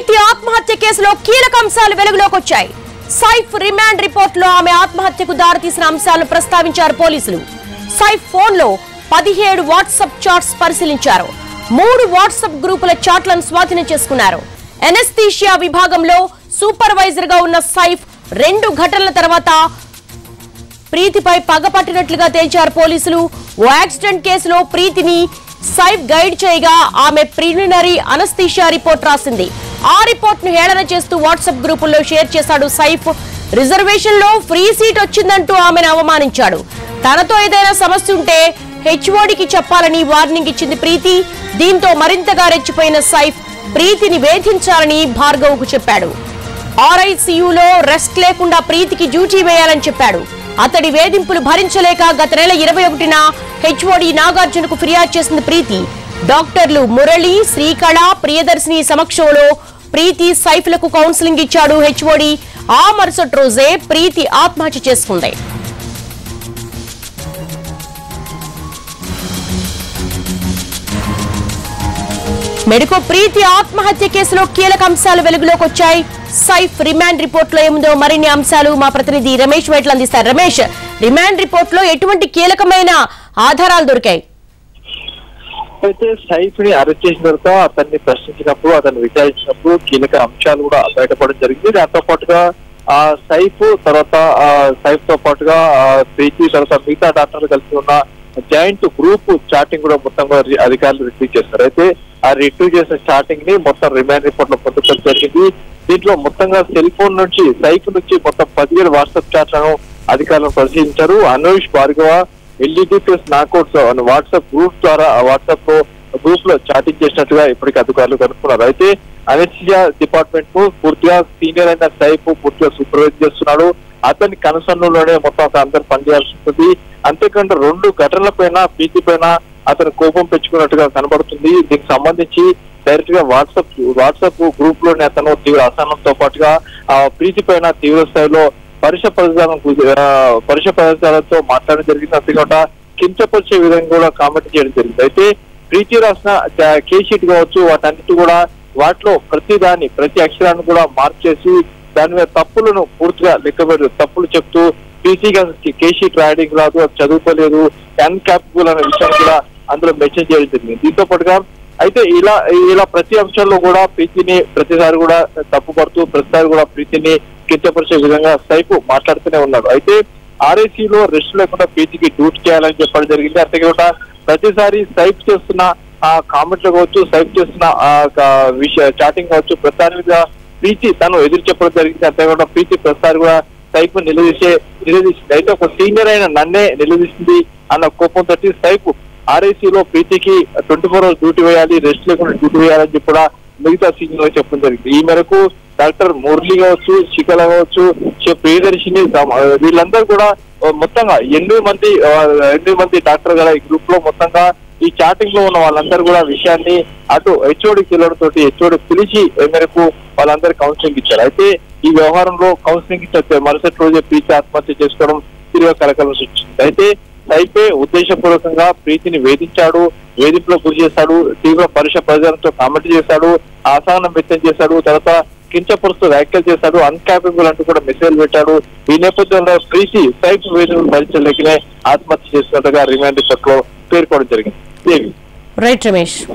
ప్రీతి ఆత్మహత్య కేసులో కీలక అంశాలు వెలుగులోకి వచ్చాయి సైఫ్ రిమాండ్ రిపోర్ట్ లో ఆమె ఆత్మహత్యకు దారితీసిన అంశాలను ప్రస్తావించారు పోలీసులు సైఫ్ ఫోన్ లో పదిహేడు వాట్సాప్ చాట్స్ పరిశీలించారు మూడు వాట్సాప్ గ్రూపుల చాట్లను స్వాధీనం చేసుకున్నారు ఎనస్థీషియా విభాగంలో సూపర్వైజర్ గా ఉన్న సైఫ్ రెండు ఘటనల తర్వాత ప్రీతిపై పగపట్టినట్లుగా తేల్చారు పోలీసులు ఓ యాక్సిడెంట్ కేసులో ప్రీతిని సైఫ్ గైడ్ చేయగా ఆమె ప్రిలిమినరీ అనస్థీషియా రిపోర్ట్ రాసింది ఆ రిపోర్ట్ ను హేళన చేస్తూ వాట్సాప్ గ్రూపుల్లో షేర్ చేశాడు సైఫ్ రిజర్వేషన్ లో ఫ్రీ సీట్ వచ్చిందంటూ ఆమెను అవమానించాడు తనతో ఏదైనా సమస్య ఉంటే హెచ్ఓడికి చెప్పాలని వార్నింగ్ ఇచ్చింది ప్రీతి దీంతో మరింతగా రెచ్చిపోయిన సైఫ్ ప్రీతిని వేధించాలని భార్గవ్కు చెప్పాడు ఆర్ఐసీయూలో రెస్ట్ లేకుండా ప్రీతికి డ్యూటీ వేయాలని చెప్పాడు అతడి వేధింపులు భరించలేక గత నెల ఇరవై ఒకటిన హెచ్ఓడి నాగార్జునకు ఫిర్యాదు చేసింది ప్రీతి డాక్టర్లు మురళి శ్రీకళ ప్రియదర్శిని సమక్షంలో ప్రీతి సైఫ్లకు కౌన్సిలింగ్ ఇచ్చాడు హెచ్ఓడి ఆ మరుసటి రోజే ప్రీతి ఆత్మహత్య చేసుకుంది మెడికో ప్రీతి ఆత్మహత్య కేసులో కీలక అంశాలు వెలుగులోకి వచ్చాయి సైఫ్ రిమాండ్ రిపోర్ట్ లో ఏముందో మరిన్ని అంశాలు మా ప్రతినిధి రమేష్ వైట్లు అందిస్తారు రమేష్ రిమాండ్ రిపోర్ట్ లో ఎటువంటి కీలకమైన ఆధారాలు దొరికాయి అయితే సైఫ్ ని అరెస్ట్ చేసిన తర్వాత అతన్ని ప్రశ్నించినప్పుడు అతన్ని విచారించినప్పుడు కీలక అంశాలు కూడా బయటపడడం జరిగింది దాంతో పాటుగా ఆ సైఫ్ తర్వాత ఆ సైఫ్ తో పాటుగా ఆ ప్రీతి తర్వాత మిగతా డాక్టర్లు కలిసి ఉన్న జాయింట్ గ్రూప్ చాటింగ్ కూడా మొత్తం కూడా రి- అధికారులు రిట్రీవ్ చేస్తారు అయితే ఆ రిట్రీవ్ చేసిన చాటింగ్ ని మొత్తం రిమాండ్ రిపోర్ట్ లో పొందుపరచడం జరిగింది దీంట్లో మొత్తంగా సెల్ ఫోన్ నుంచి సైఫ్ నుంచి మొత్తం పదిహేడు వాట్సాప్ చాట్లను అధికారులు పరిశీలించారు అనూష్ భార్గవ ఎల్ఈడి ప్లస్ నాకౌట్స్ వాట్సాప్ గ్రూప్ ద్వారా వాట్సాప్ లో గ్రూప్ లో చాటింగ్ చేసినట్టుగా ఇప్పటికీ అధికారులు కనుక్కున్నారు అయితే అనెస్టియా డిపార్ట్మెంట్ కు పూర్తిగా సీనియర్ అయిన సైఫ్ పూర్తిగా సూపర్వైజ్ చేస్తున్నాడు అతని కనుసన్నులోనే మొత్తం అక్కడ అందరు పనిచేయాల్సి ఉంటుంది అంతేకాకుండా రెండు ఘటనల పైన ప్రీతి పైన అతను కోపం పెంచుకున్నట్టుగా కనబడుతుంది దీనికి సంబంధించి డైరెక్ట్ గా వాట్సాప్ వాట్సాప్ గ్రూప్ లోనే అతను తీవ్ర అసహనంతో పాటుగా ఆ ప్రీతి పైన తీవ్ర స్థాయిలో పరుష పదజాలం గు- ఆ, పరుష పదజాలంతో మాట్లాడడం జరిగింది అంతేకాకుండా కించపరిచే విధంగా కూడా కామెంట్ చేయడం జరిగింది అయితే ప్రీతి రాసిన జా- కేస్ షీట్ కావచ్చు వాటన్నిటి కూడా వాటిలో ప్రతి దాన్ని ప్రతి అక్షరాన్ని కూడా మార్చేసి దాని మీద తప్పులను పూర్తిగా లెక్కబెడు తప్పులు చెప్తూ పీసీగా కేస్ షీట్ రాయడానికి రాదు అది చదువుకోలేదు అన్కాపబుల్ అనే విషయం కూడా అందులో మెన్షన్ చేయడం జరిగింది దీంతో పాటుగా అయితే ఇలా ఇలా ప్రతి అంశంలో కూడా ప్రీతిని ప్రతిసారి కూడా తప్పుపడుతూ ప్రతిసారి కూడా ప్రీతిని కించపరిచే విధంగా సైపు మాట్లాడుతూనే ఉన్నాడు అయితే RIC లో రెస్ట్ లేకుండా ప్రీతికి డ్యూటీ చేయాలని చెప్పడం జరిగింది అంతేకాకుండా ప్రతిసారి సైప్ చేస్తున్న ఆ కామెంట్లు కావచ్చు సైప్ చేస్తున్న ఆ క- విషయ చాటింగ్ కావచ్చు ప్రతిసారి మీద ప్రీతి తను ఎదురు చెప్పడం జరిగింది అంతేకాకుండా ప్రీతి ప్రతిసారి కూడా సైపు నిలదీసే నిలదీసింది అయితే ఒక సీనియర్ అయిన నన్నే నిలదీసింది అన్న కోపంతో సైపు ఆర్ఐసీ లో ప్రీతికి ట్వంటీ ఫోర్ అవర్స్ డ్యూటీ వేయాలి రెస్ట్ లేకుండా డ్యూటీ వేయాలని చెప్పి కూడా మిగతా సీనియర్ చెప్పడం జరిగింది ఈ మేరకు డాక్టర్ మురళి కావచ్చు శిఖల కావచ్చు షే- ప్రియదర్శిని సమ- వీళ్ళందరూ కూడా ఆ, మొత్తంగా ఎనిమిది మంది ఆ, ఎనిమిది మంది డాక్టర్ గల ఈ గ్రూప్ లో మొత్తంగా ఈ చాటింగ్ లో ఉన్న వాళ్ళందరూ కూడా విషయాన్ని అటు హెచ్ఓడి తోటి హెచ్ఓడి పిలిచి ఈ మేరకు వాళ్ళందరూ కౌన్సిలింగ్ ఇచ్చారు అయితే ఈ వ్యవహారంలో కౌన్సిలింగ్ ఇచ్చే మరుసటి రోజే ప్రీతి ఆత్మహత్య చేసుకోవడం తీవ్ర కలకలం సృష్టించింది అయితే సైపే ఉద్దేశపూర్వకంగా ప్రీతిని వేధించాడు వేధింపులో గురి చేశాడు తీవ్ర పరుష ప్రజలతో కామెంట్ చేశాడు అసహనం వ్యక్తం చేశాడు తర్వాత కించపరుస్తూ వ్యాఖ్యలు చేశాడు అన్కాపబుల్ అంటూ కూడా మెసేజ్ పెట్టాడు ఈ నేపథ్యంలో ప్రీతి సైప్ వేధింపులు భరించలేకనే ఆత్మహత్య చేసినట్టుగా రిమాండ్ రిపోర్ట్ లో పేర్కొనడం జరిగింది దేవి రైట్ రమేష్